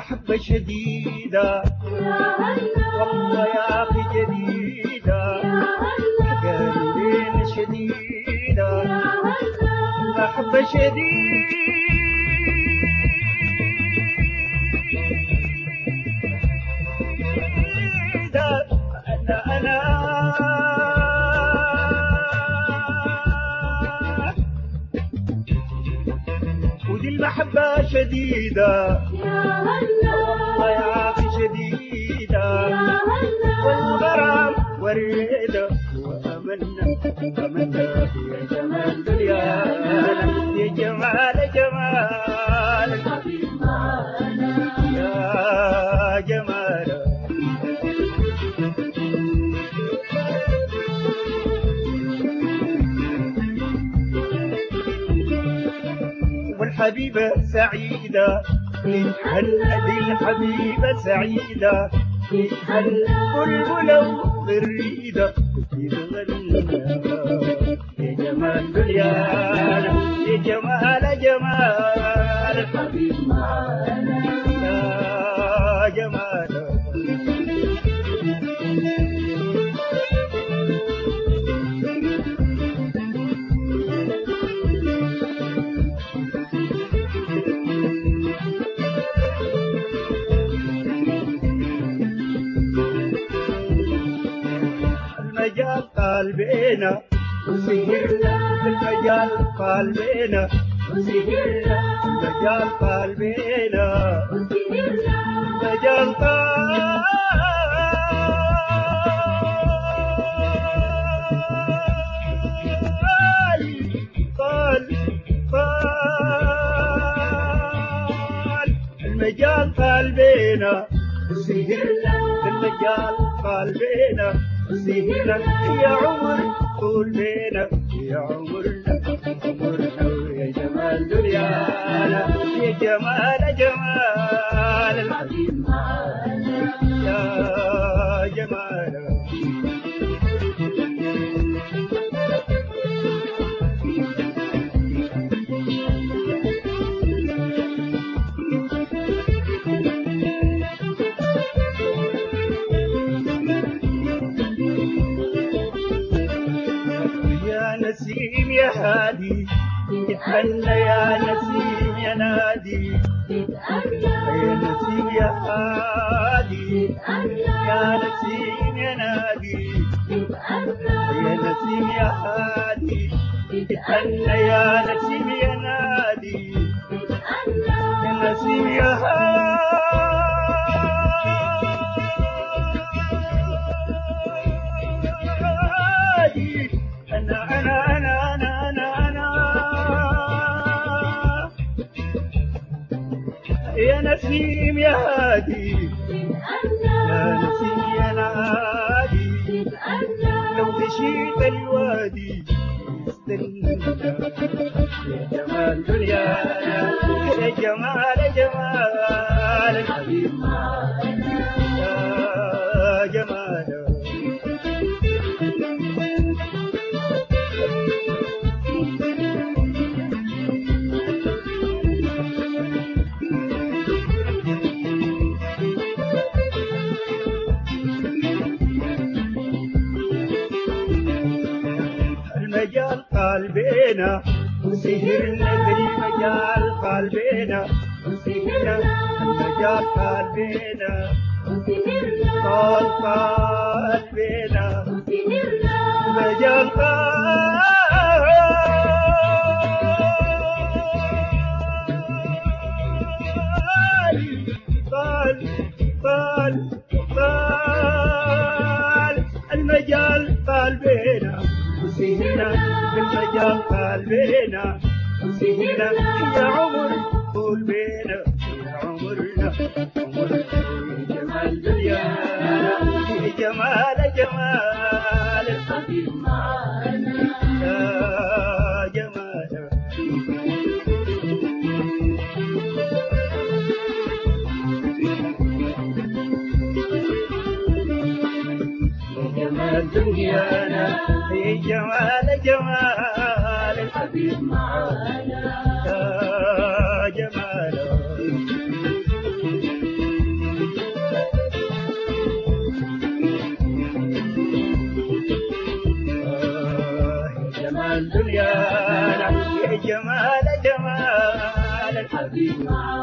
المحبة شديدة يا هلا والله يا أخي جديدة يا هلا قلبين شديدة يا هلا محبة شديدة أنا أنا ودي المحبة شديدة يا هلا والله يا أخي شديدة يا هلا والغرام والرضا وأمنا أمنا يا جمال دنيانا يا جمال جمال الحبيب معانا يا جمال والحبيبة سعيدة هلا دي الحبيبة سعيدة هلا بلبلة بالريدة يتغنى يا جمال دنيانا يا جمال جمال الحبيب معانا يا جمال المجال قلبنا وسهرنا المجال قلبنا وسهرنا المجال قلبنا وسهرنا المجال قال قال المجال قلبنا سهرنا المجال قلبنا سهرنا يا عمر طول بينا يا عمرنا عمرنا يا جمال دنيانا يا جمال جمال الحبيب معانا يا جمال يا نسيم يا هادي تتهنى يا نسيم يا نادي تتأنى يا نسيم يا هادي تتأنى يا نسيم يا نادي تتأنى يا نسيم يا هادي تتهنى يا نسيم يا نادي تتأنى يا نسيم يا هادي أنا أنا أنا أنا أنا أنا يا نسيم يا هادي تتأنى يا نسيم يا نادي تتأنى لو مشيت الوادي استنى يا جمال دنيانا يا جمال جمال الحبيب معانا يا جمال المجال قلبنا وسهرنا بالمجال قلبنا وسهرنا المجال قلبنا وسهرنا قال قلبنا وسهرنا مجال قال قال قال المجال قلبنا وسهرنا بالمجال قلبنا وسهرنا يا عمر طول بينا يا عمرنا عمرنا يا جمال دنيانا يا جمال جمال الحبيب معانا يا جمال يا جمال دنيانا يا جمال جمال الحبيب معانا يا جمال حبيب معانا